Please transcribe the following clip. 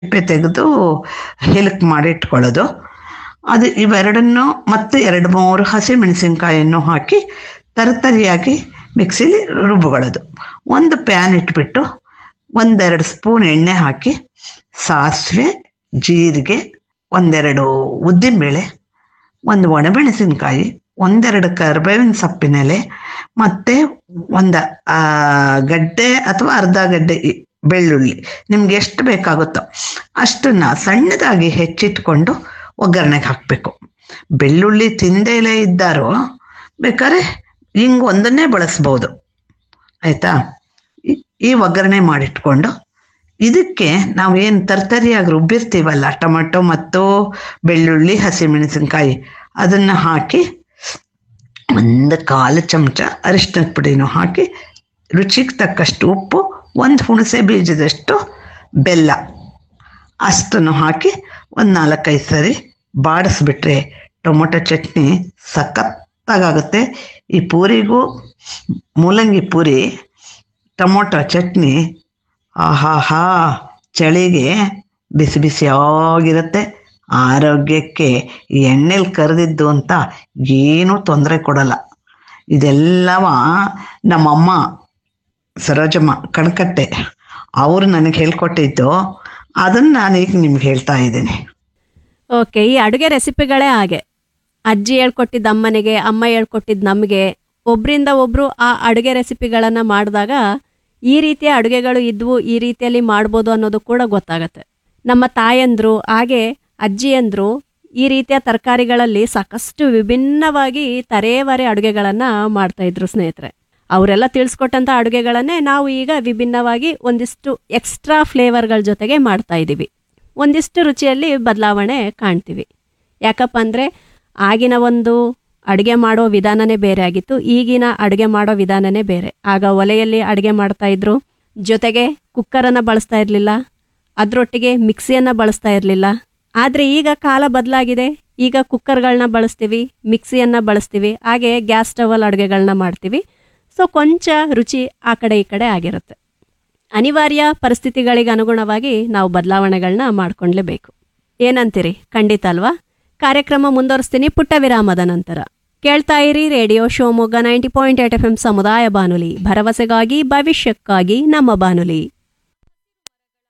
ಸಿಪ್ಪೆ ತೆಗೆದು ಹಿಲಕ್ ಮಾಡಿ ಇಟ್ಕೊಳ್ಳೋದು ಅದು ಇವೆರಡನ್ನು ಮತ್ತೆ ಎರಡು ಮೂರು ಹಸಿ ಮೆಣಸಿನ್ಕಾಯನ್ನು ಹಾಕಿ ತರತರಿಯಾಗಿ ಮಿಕ್ಸಿಲಿ ರುಬ್ಕೊಳ್ಳೋದು ಒಂದು ಪ್ಯಾನ್ ಇಟ್ಬಿಟ್ಟು ಒಂದೆರಡು ಸ್ಪೂನ್ ಎಣ್ಣೆ ಹಾಕಿ ಸಾಸಿವೆ ಜೀರಿಗೆ ಒಂದೆರಡು ಉದ್ದಿನಬೇಳೆ ಒಂದು ಒಣಮೆಣಸಿನ್ಕಾಯಿ ಒಂದೆರಡು ಕರಿಬೇವಿನ ಸೊಪ್ಪಿನೆಲೆ ಮತ್ತೆ ಒಂದು ಆ, ಗಡ್ಡೆ ಅಥವಾ ಅರ್ಧ ಗಡ್ಡೆ ಈ ಬೆಳ್ಳುಳ್ಳಿ ನಿಮ್ಗೆ ಎಷ್ಟು ಬೇಕಾಗುತ್ತೋ ಅಷ್ಟನ್ನ ಸಣ್ಣದಾಗಿ ಹೆಚ್ಚಿಟ್ಕೊಂಡು ಒಗ್ಗರಣೆಗೆ ಹಾಕಬೇಕು ಬೆಳ್ಳುಳ್ಳಿ ತಿಂದೇಲೇ ಇದ್ದಾರೋ ಬೇಕಾದ್ರೆ ಹಿಂಗ್ ಒಂದನ್ನೇ ಬಳಸ್ಬೋದು ಆಯ್ತಾ ಈ- ಈ ಒಗ್ಗರಣೆ ಮಾಡಿಟ್ಕೊಂಡು ಇದಕ್ಕೆ ನಾವು ಏನು ತರ್ತರಿಯಾಗಿ ರುಬ್ಬಿರ್ತೀವಲ್ಲ ಟೊಮೆಟೊ ಮತ್ತು ಬೆಳ್ಳುಳ್ಳಿ ಹಸಿಮೆಣಸಿನ್ಕಾಯಿ ಅದನ್ನು ಹಾಕಿ ಒಂದು ಕಾಲು ಚಮಚ ಅರಿಶಿನದ ಪುಡಿನೂ ಹಾಕಿ ರುಚಿಗೆ ತಕ್ಕಷ್ಟು ಉಪ್ಪು ಒಂದು ಹುಣಸೆ ಬೀಜದಷ್ಟು ಬೆಲ್ಲ ಅಷ್ಟನ್ನು ಹಾಕಿ ಒಂದು ನಾಲ್ಕೈದು ಸರಿ ಬಾಡಿಸ್ಬಿಟ್ರೆ ಟೊಮೊಟೊ ಚಟ್ನಿ ಸಖತ್ತಾಗುತ್ತೆ ಈ ಪೂರಿಗೂ ಮೂಲಂಗಿ ಪೂರಿ ಟೊಮೊಟೊ ಚಟ್ನಿ ಆಹಾಹಾ ಚಳಿಗೆ ಬಿಸಿ ಬಿಸಿಯಾಗಿರುತ್ತೆ ಆರೋಗ್ಯಕ್ಕೆ ಈ ಎಣ್ಣೆಲಿ ಕರೆದಿದ್ದು ಅಂತ ಏನೂ ತೊಂದರೆ ಕೊಡಲ್ಲ ಇದೆಲ್ಲವ ನಮ್ಮಮ್ಮ ಸರೋಜಮ್ಮ ಕಣ್ಕಟ್ಟೆ ಅವರು ನನಗೆ ಹೇಳ್ಕೊಟ್ಟಿದ್ದು ಅದನ್ನು ನಾನು ಈಗ ನಿಮ್ಗೆ ಹೇಳ್ತಾ ಇದ್ದೀನಿ ಓಕೆ ಈ ಅಡುಗೆ ರೆಸಿಪಿಗಳೇ ಹಾಗೆ ಅಜ್ಜಿ ಹೇಳ್ಕೊಟ್ಟಿದ್ದು ಅಮ್ಮನಿಗೆ ಅಮ್ಮ ಹೇಳ್ಕೊಟ್ಟಿದ್ದು ನಮಗೆ ಒಬ್ರಿಂದ ಒಬ್ರು ಆ ಅಡುಗೆ ರೆಸಿಪಿಗಳನ್ನು ಮಾಡಿದಾಗ ಈ ರೀತಿಯ ಅಡುಗೆಗಳು ಇದ್ವು ಈ ರೀತಿಯಲ್ಲಿ ಮಾಡ್ಬೋದು ಅನ್ನೋದು ಕೂಡ ಗೊತ್ತಾಗತ್ತೆ ನಮ್ಮ ತಾಯಂದ್ರು ಹಾಗೆ ಅಜ್ಜಿಯಂದ್ರು ಈ ರೀತಿಯ ತರಕಾರಿಗಳಲ್ಲಿ ಸಾಕಷ್ಟು ವಿಭಿನ್ನವಾಗಿ ತರೇವರೆ ಅಡುಗೆಗಳನ್ನು ಮಾಡ್ತಾ ಇದ್ರು ಸ್ನೇಹಿತರೆ ಅವರೆಲ್ಲ ತಿಳಿಸ್ಕೊಟ್ಟಂಥ ಅಡುಗೆಗಳನ್ನೇ ನಾವು ಈಗ ವಿಭಿನ್ನವಾಗಿ ಒಂದಿಷ್ಟು ಎಕ್ಸ್ಟ್ರಾ ಫ್ಲೇವರ್ಗಳ ಜೊತೆಗೆ ಮಾಡ್ತಾ ಇದ್ದೀವಿ ಒಂದಿಷ್ಟು ರುಚಿಯಲ್ಲಿ ಬದಲಾವಣೆ ಕಾಣ್ತೀವಿ ಯಾಕಪ್ಪ ಅಂದರೆ ಆಗಿನ ಒಂದು ಅಡುಗೆ ಮಾಡೋ ವಿಧಾನನೇ ಬೇರೆ ಆಗಿತ್ತು ಈಗಿನ ಅಡುಗೆ ಮಾಡೋ ವಿಧಾನನೇ ಬೇರೆ ಆಗ ಒಲೆಯಲ್ಲಿ ಅಡುಗೆ ಮಾಡ್ತಾ ಇದ್ರು ಜೊತೆಗೆ ಕುಕ್ಕರನ್ನು ಬಳಸ್ತಾ ಇರಲಿಲ್ಲ ಅದರೊಟ್ಟಿಗೆ ಮಿಕ್ಸಿಯನ್ನು ಬಳಸ್ತಾ ಇರಲಿಲ್ಲ ಆದರೆ ಈಗ ಕಾಲ ಬದಲಾಗಿದೆ ಈಗ ಕುಕ್ಕರ್ಗಳನ್ನ ಬಳಸ್ತೀವಿ ಮಿಕ್ಸಿಯನ್ನು ಬಳಸ್ತೀವಿ ಹಾಗೆ ಗ್ಯಾಸ್ ಸ್ಟವಲ್ಲಿ ಅಡುಗೆಗಳನ್ನ ಮಾಡ್ತೀವಿ ಸೊ ಕೊಂಚ ರುಚಿ ಆ ಕಡೆ ಈ ಕಡೆ ಆಗಿರುತ್ತೆ ಅನಿವಾರ್ಯ ಪರಿಸ್ಥಿತಿಗಳಿಗೆ ಅನುಗುಣವಾಗಿ ನಾವು ಬದಲಾವಣೆಗಳನ್ನ ಮಾಡ್ಕೊಂಡ್ಲೇಬೇಕು ಏನಂತೀರಿ ಖಂಡಿತ ಅಲ್ವಾ ಕಾರ್ಯಕ್ರಮ ಮುಂದುವರಿಸ್ತೀನಿ ಪುಟ್ಟ ವಿರಾಮದ ನಂತರ ಕೇಳ್ತಾ ಇರಿ radio Shivamogga ninety point eight F M ಸಮುದಾಯ ಬಾನುಲಿ ಭರವಸೆಗಾಗಿ ಭವಿಷ್ಯಕ್ಕಾಗಿ ನಮ್ಮ ಬಾನುಲಿ